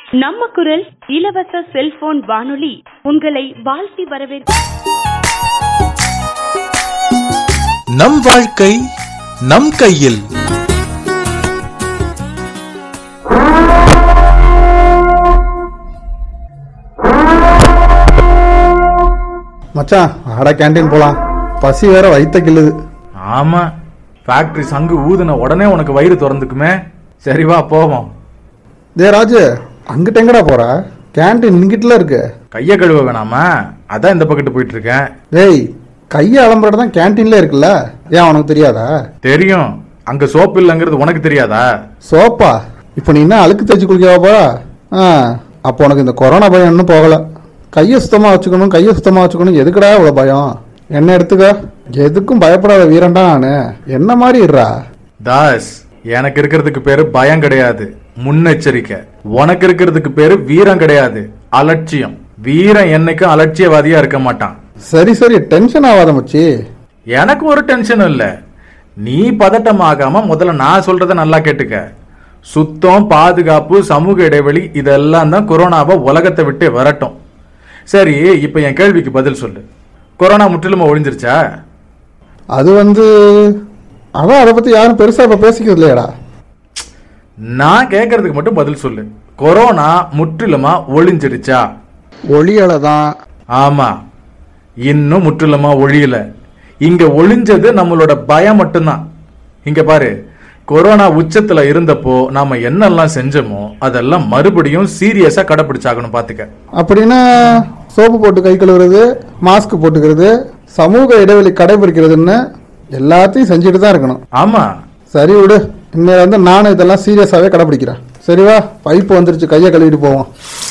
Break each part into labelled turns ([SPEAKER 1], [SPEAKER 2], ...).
[SPEAKER 1] நம்ம குரல் இலவச செல்போன் வானொலி உங்களை வாழ்த்தி வரவேற்க
[SPEAKER 2] நம் வாழ்க்கை நம் கையில்
[SPEAKER 3] மச்சான் ஆடா கேண்டீன் போலாம் பசி வேற வயித்த கிள்ளுது
[SPEAKER 4] ஆமா ஃபேக்டரி சங்கு ஊதுன உடனே உனக்கு வயிறு திறந்துக்குமே சரி வா போவோம்
[SPEAKER 3] டே ராஜு அங்கிட்ட எங்கடா போற கேண்டீன் இங்கிட்டல இருக்கு
[SPEAKER 4] கைய கழுவ வேணாமா அதான் இந்த பக்கத்து போயிட்டு இருக்கேன்
[SPEAKER 3] டேய் கையை அலம்புறது தான் கேண்டீன்ல இருக்குல்ல ஏன் உனக்கு தெரியாதா
[SPEAKER 4] தெரியும் அங்க சோப்பு இல்லைங்கிறது உனக்கு தெரியாதா
[SPEAKER 3] சோப்பா இப்போ நீ என்ன அழுக்கு தேய்ச்சி குளிக்கவா போறா ஆ அப்போ உனக்கு இந்த கொரோனா பயம் இன்னும் போகல கையை சுத்தமா வச்சுக்கணும் கையை சுத்தமா வச்சுக்கணும் எதுக்குடா இவ்வளவு பயம் என்ன எடுத்துக்க எதுக்கும் பயப்படாத வீரன்டா நானு என்ன மாதிரி இருறா
[SPEAKER 4] தாஸ் எனக்கு இருக்கிறதுக்கு பேரு பயம் கிடையாது முன்னெச்சரிக்கை உனக்கு இருக்கிறதுக்கு பேரு வீரம் கிடையாது அலட்சியம் வீரம் என்னைக்கும் அலட்சியவாதியா இருக்க மாட்டான்
[SPEAKER 3] சரி சரி டென்ஷன் ஆகாத மச்சி
[SPEAKER 4] எனக்கு ஒரு டென்ஷனும் இல்ல நீ பதட்டமாகாம முதல்ல நான் சொல்றத நல்லா கேட்டுக்க சுத்தம் பாதுகாப்பு சமூக இடைவெளி இதெல்லாம் தான் கொரோனாவை உலகத்தை விட்டு விரட்டும் சரி இப்ப என் கேள்விக்கு பதில் சொல்லு கொரோனா முற்றிலுமா ஒழிஞ்சிருச்சா
[SPEAKER 3] அது வந்து அதான் அதை பத்தி யாரும் பெருசா இப்ப பேசிக்கிறது இல்லையாடா
[SPEAKER 4] நான் கேட்கறதுக்கு மட்டும் பதில் சொல்லு கொரோனா முற்றிலுமா ஒழிஞ்சிருச்சா
[SPEAKER 3] ஒளியால தான்
[SPEAKER 4] ஆமா இன்னும் முற்றிலுமா ஒழியல இங்க ஒளிஞ்சது நம்மளோட பயம் மட்டும்தான் இங்க பாரு கொரோனா உச்சத்துல இருந்தப்போ நாம என்னெல்லாம் செஞ்சோமோ அதெல்லாம் மறுபடியும் சீரியஸா கடைபிடிச்சாகணும் பாத்துக்க
[SPEAKER 3] அப்படின்னா சோப்பு போட்டு கை கழுவுறது மாஸ்க் போட்டுக்கிறது சமூக இடைவெளி கடைபிடிக்கிறதுன்னு எல்லாத்தையும் செஞ்சுட்டு தான் இருக்கணும்
[SPEAKER 4] ஆமா
[SPEAKER 3] சரி விடு இனிமேல் வந்து நானும் இதெல்லாம் சீரியஸாவே கடைபிடிக்கிறேன் சரிவா பைப்பு வந்துருச்சு கையை கழுவிட்டு போவோம்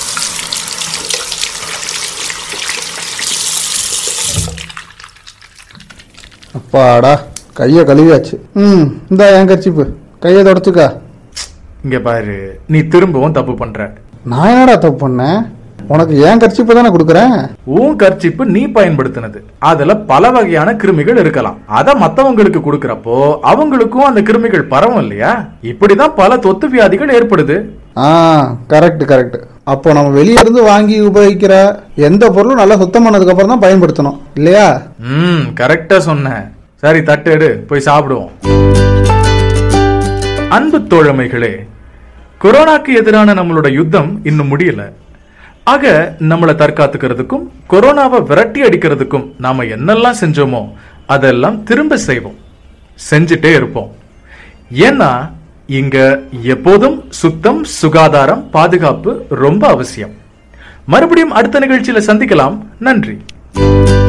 [SPEAKER 3] அப்பாடா கையை கழுவியாச்சு ம் இந்தா என் கர்ச்சிப்பு கையை தொடச்சுக்கா
[SPEAKER 4] இங்க பாரு நீ திரும்பவும் தப்பு பண்ற
[SPEAKER 3] நான் என்னடா தப்பு பண்ணேன் உனக்கு ஏன் கர்ச்சிப்பு தானே கொடுக்குறேன்
[SPEAKER 4] உன் கர்ச்சிப்பு நீ பயன்படுத்தினது அதுல பல வகையான கிருமிகள் இருக்கலாம் அத மத்தவங்களுக்கு கொடுக்கறப்போ அவங்களுக்கும் அந்த கிருமிகள் பரவும் இல்லையா இப்படிதான் பல தொத்து வியாதிகள் ஏற்படுது
[SPEAKER 3] ஆ கரெக்ட் கரெக்ட் அப்போ நம்ம வெளியே இருந்து வாங்கி உபயோகிக்கிற எந்த பொருளும் நல்லா சுத்தம் பண்ணதுக்கு அப்புறம் தான் பயன்படுத்தணும் இல்லையா
[SPEAKER 4] ம் கரெக்டா சொன்ன சரி தட்டு எடு போய் சாப்பிடுவோம் அன்பு தோழமைகளே கொரோனாக்கு எதிரான நம்மளோட யுத்தம் இன்னும் முடியல ஆக நம்மளை தற்காத்துக்கிறதுக்கும் கொரோனாவை விரட்டி அடிக்கிறதுக்கும் நாம என்னெல்லாம் செஞ்சோமோ அதெல்லாம் திரும்ப செய்வோம் செஞ்சுட்டே இருப்போம் ஏன்னா இங்க எப்போதும் சுத்தம் சுகாதாரம் பாதுகாப்பு ரொம்ப அவசியம் மறுபடியும் அடுத்த நிகழ்ச்சியில சந்திக்கலாம் நன்றி